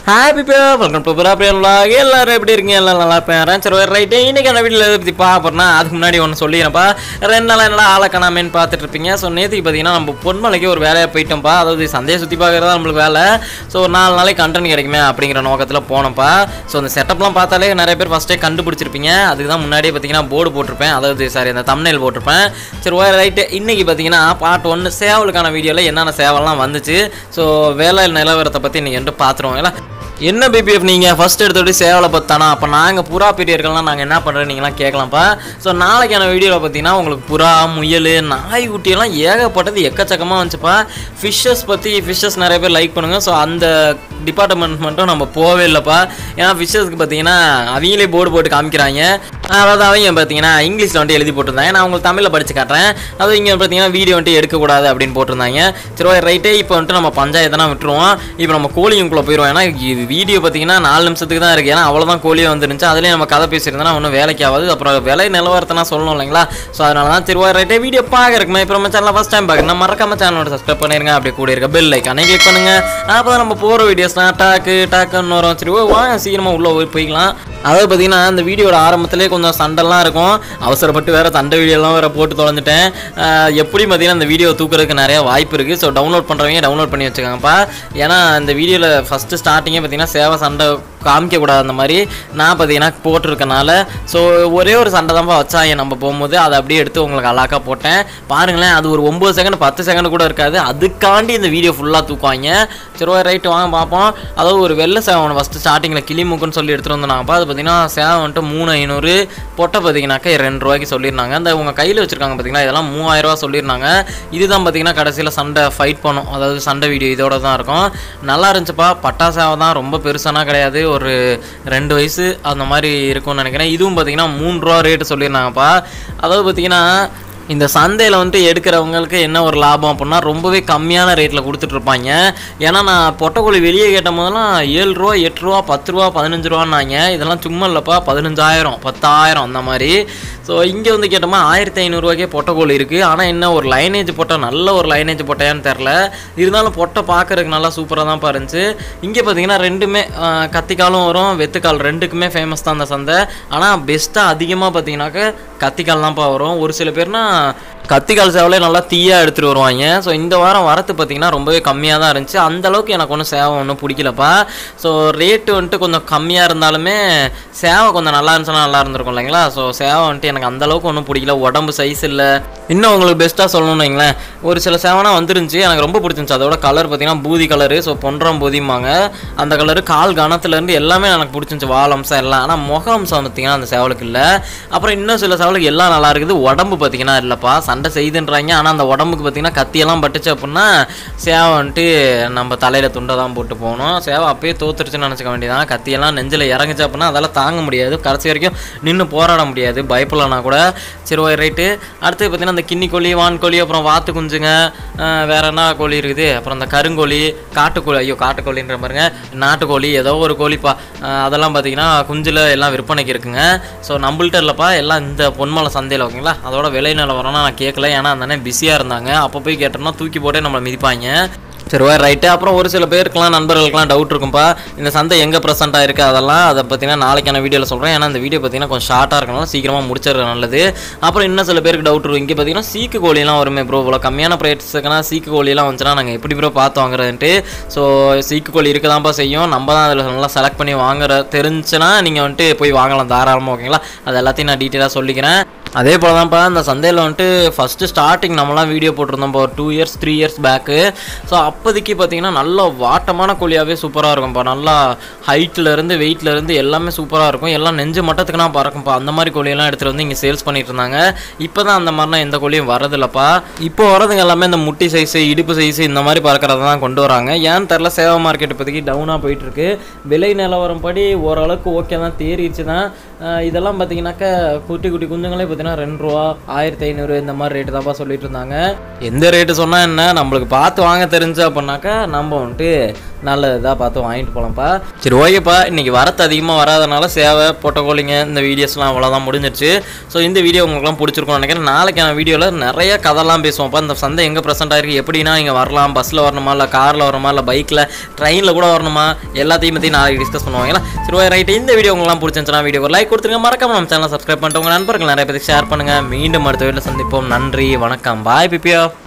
happy pay welcome to புரா பிரியன்லா எல்லாரும் எப்படி இருக்கீங்க எல்லாம் நல்லா இருப்பேன் சரி ரைட்டு இன்னைக்கு அந்த வீடியோவில் எதை பற்றி பார்ப்போம்னா அதுக்கு முன்னாடி ஒன்று சொல்லிடுறேன்ப்பா ரெண்டு நாள் என்னடா ஆளை காணாமேன்னு பார்த்துட்டு இருப்பீங்க ஸோ நேற்றுக்கு பார்த்தீங்கன்னா நம்ம பொன்மலைக்கு ஒரு வேலையாக போயிட்டோம்ப்பா அதாவது சந்தையை சுற்றி பார்க்குறதா நம்மளுக்கு வேலை ஸோ ஒரு நாலு நாளைக்கு கண்டென்ட் கிடைக்குமே அப்படிங்கிற நோக்கத்தில் போனோம்ப்பா ஸோ அந்த செட்டப்லாம் பார்த்தாலே நிறைய பேர் ஃபஸ்ட்டே கண்டுபிடிச்சிருப்பீங்க அதுக்கு தான் முன்னாடியே பார்த்தீங்கன்னா போர்டு போட்டிருப்பேன் அதாவது சாரி அந்த தம்னைல் போட்டிருப்பேன் சரி ஓ ரைட்டு இன்னைக்கு பார்த்தீங்கன்னா பார்ட் ஒன்று சேவலுக்கான வீடியோவில் என்னென்ன சேவல்லாம் வந்துச்சு ஸோ வேலை நிலவரத்தை பற்றி நீங்கள் வந்து பார்த்துருவோம் இல்லை என்ன பிபிஎஃப் நீங்கள் ஃபஸ்ட் எடுத்தோடய சேவலை பார்த்தானா அப்போ நாங்கள் புறா பெரியர்கள்லாம் நாங்கள் என்ன பண்ணுறோம் நீங்களாம் கேட்கலாம்ப்பா ஸோ நாளைக்கான வீடியோவில் பார்த்தீங்கன்னா உங்களுக்கு புறா முயல் நாய்க்குட்டியெல்லாம் ஏகப்பட்டது எக்கச்சக்கமாக வந்துச்சுப்பா ஃபிஷ்ஷஸ் பற்றி ஃபிஷ்ஷஸ் நிறைய பேர் லைக் பண்ணுங்கள் ஸோ அந்த டிபார்ட்மெண்ட் மட்டும் நம்ம போகவே இல்லைப்பா ஏன்னா ஃபிஷ்ஷஸ்க்கு பார்த்தீங்கன்னா அவங்களே போர்டு போட்டு காமிக்கிறாங்க அதாவது அவங்க பார்த்தீங்கன்னா இங்கிலீஷில் வந்துட்டு எழுதி போட்டிருந்தாங்க நான் உங்களுக்கு தமிழில் படித்து காட்டுறேன் அது இங்கே பார்த்தீங்கன்னா வீடியோ வந்துட்டு எடுக்கக்கூடாது அப்படின்னு போட்டிருந்தாங்க சரி ரைட்டே இப்போ வந்துட்டு நம்ம பஞ்சாயத்தெல்லாம் விட்டுருவோம் இப்போ நம்ம கோழிங்குள்ளே போயிடுவோம் ஏன்னா இது வீடியோ பார்த்தீங்கன்னா நாலு நிமிஷத்துக்கு தான் இருக்குது ஏன்னா அவ்வளோதான் கோழியே வந்துருந்துச்சு அதுலேயே நம்ம கதை பேசியிருந்தோம்னா ஒன்றும் வேலைக்கு ஆகாது அப்புறம் விலை நிலவரத்தெல்லாம் சொல்லணும் இல்லைங்களா ஸோ அதனால தான் திருவா ரைட்டே வீடியோ பார்க்குறக்குமே இப்போ நம்ம சேனலில் ஃபஸ்ட் டைம் பார்க்குறேன் மறக்காம சேனலோட சப்ஸ்கிரைப் பண்ணிருங்க அப்படியே கூட இருக்க பெல் ஐக்கானே கிளிக் பண்ணுங்க அப்போ தான் நம்ம போகிற வீடியோஸ்லாம் டாக்கு டாக்குன்னு வரும் சரி ஓ வாங்க சீக்கிரமாக உள்ளே போய் போய்க்கலாம் அதாவது பார்த்தீங்கன்னா இந்த வீடியோட ஆரம்பத்திலே கொஞ்சம் சண்டைலாம் இருக்கும் அவசரப்பட்டு வேறு சண்டை வீடியோலாம் வேறு போட்டு தொலைஞ்சிட்டேன் ஆஹ் எப்படியும் பார்த்தீங்கன்னா இந்த வீடியோ தூக்குறதுக்கு நிறைய வாய்ப்பு இருக்குது ஸோ டவுன்லோட் பண்ணுறவங்க டவுன்லோட் பண்ணி வச்சுக்கோங்கப்பா ஏன்னா இந்த வீடியோவில் ஃபஸ்ட்டு ஸ்டார்டிங்கே பார்த்தீங்கன்னா சேவை சண்டை காமிக்கக்கூடாது அந்த மாதிரி நான் பார்த்தீங்கன்னா போட்டிருக்கனால ஸோ ஒரே ஒரு சண்டை தான்ப்பா வச்சாங்க நம்ம போகும்போது அதை அப்படியே எடுத்து உங்களுக்கு அலாக்கா போட்டேன் பாருங்களேன் அது ஒரு ஒம்பது செகண்ட் பத்து செகண்ட் கூட இருக்காது அதுக்காண்டி இந்த வீடியோ ஃபுல்லாக தூக்குவாங்க சரி ரைட்டு வாங்க பார்ப்போம் அதாவது ஒரு வெள்ளை சேவன் ஃபஸ்ட்டு ஸ்டார்டிங்கில் கிளிமுக்குன்னு சொல்லி எடுத்துகிட்டு வந்தாங்கப்பா அது பார்த்தீங்கன்னா சேவன் வந்துட்டு மூணு ஐநூறு பொட்டை பார்த்தீங்கன்னாக்கா ரெண்டு ரூபாய்க்கு சொல்லியிருந்தாங்க அந்த உங்க கையில் வச்சுருக்காங்க பார்த்தீங்களா இதெல்லாம் மூவாயிரம் ரூபா சொல்லியிருந்தாங்க இதுதான் பார்த்தீங்கன்னா கடைசியில் சண்டை ஃபைட் பண்ணும் அதாவது சண்டை வீடியோ இதோட தான் இருக்கும் நல்லா இருந்துச்சுப்பா பட்டா சேவை தான் ரொம்ப பெருசானா கிடையாது ஒரு ரெண்டு வயசு அந்த மாதிரி இருக்கும்னு நினைக்கிறேன் இதுவும் பார்த்தீங்கன்னா மூணு ரூபா ரேட்டு சொல்லியிருந்தாங்கப்பா அதாவது பார்த்தீங்கன்னா இந்த சந்தையில் வந்துட்டு எடுக்கிறவங்களுக்கு என்ன ஒரு லாபம் அப்படின்னா ரொம்பவே கம்மியான ரேட்டில் கொடுத்துட்ருப்பாங்க ஏன்னா நான் பொட்டைக்கோழி வெளியே கேட்ட போதெல்லாம் ஏழு ரூபா எட்டு ரூபா பத்து ரூபா பதினஞ்சு ரூபான்னாங்க இதெல்லாம் சும்மா இல்லைப்பா பதினஞ்சாயிரம் பத்தாயிரம் அந்த மாதிரி ஸோ இங்கே வந்து கேட்டோமா ஆயிரத்தி ஐநூறுரூவாய்க்கே பொட்டைக்கோழி இருக்குது ஆனால் என்ன ஒரு லைனேஜ் போட்டால் நல்ல ஒரு லைனேஜ் போட்டையான்னு தெரில இருந்தாலும் பொட்டை பார்க்கறதுக்கு நல்லா சூப்பராக தான் இருந்துச்சு இங்கே பார்த்தீங்கன்னா ரெண்டுமே ஆஹ், கத்திக்காலும் வரும் வெத்துக்கால் ரெண்டுக்குமே ஃபேமஸ் தான் அந்த சந்தை ஆனால் பெஸ்ட்டாக அதிகமாக பார்த்தீங்கன்னாக்க கத்திக்கால் தான்ப்பா வரும் ஒரு சில பேர்னா கத்திக்கால் சேவலே நல்லா தீயாக எடுத்துகிட்டு வருவாங்க ஸோ இந்த வாரம் வரத்து பார்த்தீங்கன்னா ரொம்பவே கம்மியாக தான் இருந்துச்சு அந்த அளவுக்கு எனக்கு ஒன்றும் சேவை ஒன்றும் பிடிக்கலப்பா ஸோ ரேட்டு வந்துட்டு கொஞ்சம் கம்மியாக இருந்தாலுமே சேவை கொஞ்சம் நல்லா இருந்துச்சுன்னா நல்லா இருந்திருக்கும் இல்லைங்களா ஸோ சேவை வந்துட்டு எனக்கு அந்த அளவுக்கு ஒன்றும் பிடிக்கல உடம்பு சைஸ் இல்லை இன்னும் உங்களுக்கு பெஸ்ட்டாக சொல்லணும்னு வைங்களேன் ஒரு சில சேவனா வந்துருந்துச்சு எனக்கு ரொம்ப பிடிச்சிருந்துச்சு அதோட கலர் பார்த்தீங்கன்னா பூதி கலரு ஸோ பொன்றம் பூதிம்பாங்க அந்த கலரு கால் கணத்துலேருந்து எல்லாமே எனக்கு பிடிச்சிருந்துச்சு வாலம்சம் எல்லாம் ஆனால் முகம்சம் பார்த்தீங்கன்னா அந்த சேவலுக்கு இல்லை அப்புறம் இன்னும் சில சேவலுக்கு எல்லாம் நல்லா இருக்குது உடம்பு பார்த்தீங்கன்னா இல்லைப்பா சண்டை செய்துன்றாங்க ஆனால் அந்த உடம்புக்கு பார்த்தீங்கன்னா கத்தியெல்லாம் பட்டுச்சு அப்படின்னா சேவை வந்துட்டு நம்ம தலையில் துண்டை தான் போட்டு போகணும் சேவை அப்பயே தோத்துருச்சுன்னு நினச்சிக்க வேண்டியதான் கத்தியெல்லாம் நெஞ்சில் இறங்குச்சு அப்படின்னா அதெல்லாம் தாங்க முடியாது கடைசி வரைக்கும் நின்று போராட முடியாது பயப்படலனா கூட சரி ஓய் ரைட்டு அடுத்து பார்த்தீங்கன்னா அந்த கின்னி கோழி வான்கோழி அப்புறம் வாத்து குஞ்சுங்க அஹ் வேற என்ன கோழி இருக்குது அப்புறம் அந்த கருங்கோழி காட்டுக்கோழி ஐயோ காட்டுக்கோழின்ற பாருங்க நாட்டுக்கோழி ஏதோ ஒரு கோழிப்பா அஹ் அதெல்லாம் பார்த்தீங்கன்னா குஞ்சில் எல்லாம் விற்பனைக்கு இருக்குங்க ஸோ நம்மள்ட்ட இல்லைப்பா எல்லாம் இந்த பொன்மலை சந்தையில் ஓகேங்களா அதோட விலை நிலவரம்னா நான் கேட்கல ஏன்னா அந்த அண்ணன் பிஸியாக இருந்தாங்க அப்போ போய் கேட்டோம்னா தூக்கி போட்டே நம்மளை மிதிப்பாங்க சரி வா ரைட்டு அப்புறம் ஒரு சில பேருக்குலாம் நண்பர்களுக்குலாம் டவுட் இருக்கும்ப்பா இந்த சந்தை எங்கே ப்ரெசென்ட்டாக இருக்குது அதெல்லாம் அதை பார்த்தீங்கன்னா நாளைக்கான வீடியோவில் சொல்கிறேன் ஏன்னா இந்த வீடியோ பார்த்தீங்கன்னா கொஞ்சம் ஷார்ட்டாக இருக்கணும் சீக்கிரமாக முடிச்சிடுறது நல்லது அப்புறம் இன்னும் சில பேருக்கு டவுட் இருக்கும் இங்கே பார்த்தீங்கன்னா சீக்கு கோழிலாம் வருமே ப்ரோ இவ்வளோ கம்மியான ப்ரைஸுக்குனா சீக்கு கோழிலாம் வந்துச்சுன்னா நாங்கள் எப்படி ப்ரோ பார்த்து வாங்குறதுன்ட்டு ஸோ சீக்கு கோழி இருக்க தான்ப்பா செய்யும் நம்ம தான் அதில் நல்லா செலக்ட் பண்ணி வாங்குற தெரிஞ்சுன்னா நீங்கள் வந்துட்டு போய் வாங்கலாம் தாராளமாக ஓகேங்களா அது எல்லாத்தையும் நான் டீட்டெயிலாக சொல்லிக்கிறேன் அதே போல் தான்ப்பா இந்த சந்தையில் வந்துட்டு ஃபஸ்ட்டு ஸ்டார்டிங் நம்மலாம் வீடியோ போட்டிருந்தோம்ப்பா ஒரு two years three years back so அப்போதைக்கு பார்த்தீங்கன்னா நல்ல வாட்டமான கோழியாகவே சூப்பராக இருக்கும்ப்பா நல்லா ஹைட்டில் இருந்து வெயிட்ல இருந்து எல்லாமே சூப்பராக இருக்கும் எல்லாம் நெஞ்சு மட்டத்துக்குனா பறக்கும்ப்பா அந்த மாதிரி கோழியெல்லாம் எடுத்துகிட்டு வந்து இங்கே சேல்ஸ் பண்ணிட்டு இருந்தாங்க இப்போ தான் அந்த மாதிரிலாம் எந்த கோழியும் வரதில்லப்பா இப்போ வரதுங்க எல்லாமே இந்த முட்டி சைஸு இடுப்பு சைஸு இந்த மாதிரி பறக்கிறத தான் கொண்டு வராங்க ஏன்னு தெரில சேவை மார்க்கெட் இப்போதைக்கு டவுனாக போயிட்டுருக்கு விலை நிலவரம் படி ஓரளவுக்கு ஓகே தான் தேறிடுச்சு தான் அஹ் இதெல்லாம் பார்த்தீங்கன்னாக்கா குட்டி குட்டி குஞ்சுங்களே பார்த்தீங்கன்னா ரெண்டு ரூபா ஆயிரத்தி ஐநூறு இந்த மாதிரி ரேட்டு தான்ப்பா சொல்லிட்டு இருந்தாங்க எந்த ரேட்டு சொன்னால் என்ன நம்மளுக்கு பார்த்து வாங்க தெரிஞ்சு அப்படின்னாக்கா நம்ம வந்துட்டு நல்ல இதாக பார்த்து வாங்கிட்டு போகலாம்ப்பா சரி ஓகேப்பா இன்னைக்கு வரத்து அதிகமாக வராதனால சேவை போட்டோகோலிங்க இந்த வீடியோஸ்லாம் அவ்வளோதான் முடிஞ்சிருச்சு ஸோ இந்த வீடியோ உங்களுக்குலாம் பிடிச்சிருக்கும்னு நினைக்கிறேன் நாளைக்கான வீடியோவில் நிறைய கதைலாம் பேசுவோம்ப்பா இந்த சந்தை எங்கே ப்ரெசென்ட் ஆயிருக்கு எப்படின்னா இங்கே வரலாம் பஸ்ஸில் வரணுமா இல்லை காரில் வரணுமா இல்லை பைக்கில் ட்ரெயினில் கூட வரணுமா எல்லாத்தையும் பற்றி நாளைக்கு டிஸ்கஸ் பண்ணுவாங்களா சரி ஓகே ரைட் இந்த வீடியோ உங்களாம் பிடிச்சிருந்துச்சுன்னா வீடியோ லைக் கொடுத்துருங்க மறக்காம நம்ம சேனல் சப்ஸ்கிரைப் பண்ணிட்டு உங்கள் நண்பர்கள் நிறைய பேருக்கு ஷேர் பண்ணுங்கள் மீண்டும் அடுத்த வீட்டில் சந்திப்போம் நன்றி வணக்கம் பாய் பிபியா